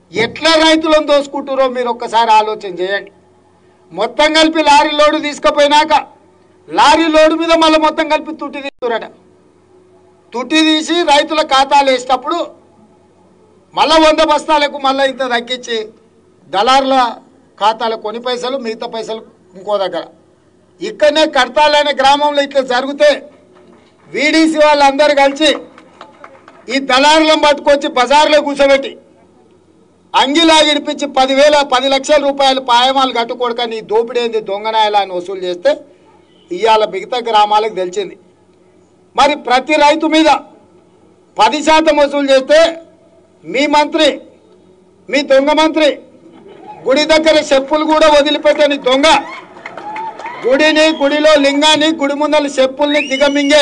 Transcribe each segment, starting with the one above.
ఎట్లా రైతులను దోసుకుంటారో మీరు ఒక్కసారి ఆలోచన చేయండి మొత్తం కలిపి లారీ లోడు తీసుకుపోయినాక లారీ లోడు మీద మళ్ళీ మొత్తం కలిపి తుట్టి తీస్తురట తుట్టి తీసి రైతుల ఖాతాలు వేసేటప్పుడు మళ్ళా వంద బస్తాలకు మళ్ళీ ఇంత తగ్గించి దళారుల ఖాతాల కొన్ని పైసలు మిగతా పైసలు ఇంకో దగ్గర ఇక్కడనే కడతాలనే గ్రామంలో ఇట్లా జరిగితే వీడీసీ వాళ్ళందరూ కలిసి ఈ దళారులను పట్టుకొచ్చి బజార్లో కూర్చోబెట్టి అంగిలా ఇడిపించి పదివేల పది లక్షల రూపాయలు పాయమాలు కట్టుకోడక నీ దోపిడేంది దొంగనాయలా అని వసూలు చేస్తే ఇవాళ మిగతా గ్రామాలకు తెలిసింది మరి ప్రతి రైతు మీద పది శాతం వసూలు చేస్తే మీ మంత్రి మీ దొంగ మంత్రి గుడి దగ్గర చెప్పులు కూడా వదిలిపెట్టని దొంగ గుడిని గుడిలో లింగాన్ని గుడి ముందల చెప్పుల్ని దిగమింగే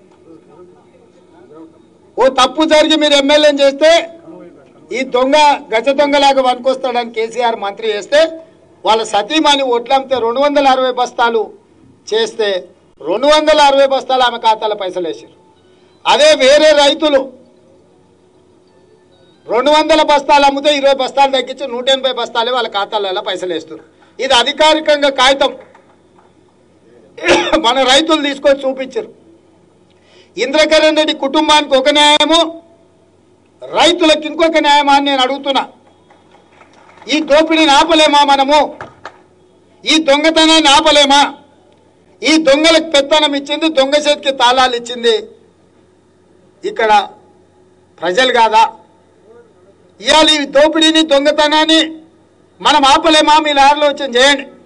ఓ తప్పు జరిగి మీరు ఎమ్మెల్యేని చేస్తే ఈ దొంగ గజ దొంగలాగా వనుకొస్తాడని కేసీఆర్ మంత్రి చేస్తే వాళ్ళ సతీమణి ఒట్లమ్మితే రెండు వందల అరవై బస్తాలు చేస్తే రెండు వందల అరవై బస్తాలు ఆమె ఖాతాలో పైసలు వేసారు అదే వేరే రైతులు రెండు వందల బస్తాలు అమ్మితే ఇరవై బస్తాలు తగ్గించి నూట ఎనభై బస్తాలే వాళ్ళ ఖాతాలలో పైసలు వేస్తారు ఇది అధికారికంగా కాగితం మన రైతులు తీసుకొని చూపించారు ఇంద్రకరణ్ రెడ్డి కుటుంబానికి ఒక న్యాయము రైతులకు ఇంకొక న్యాయమా అని నేను అడుగుతున్నా ఈ దోపిడీని ఆపలేమా మనము ఈ దొంగతనాన్ని ఆపలేమా ఈ దొంగలకు పెత్తనం ఇచ్చింది దొంగ చేతికి తాళాలు ఇచ్చింది ఇక్కడ ప్రజలు కాదా ఇవాళ ఈ దోపిడీని దొంగతనాన్ని మనం ఆపలేమా మీరు ఆలోచన చేయండి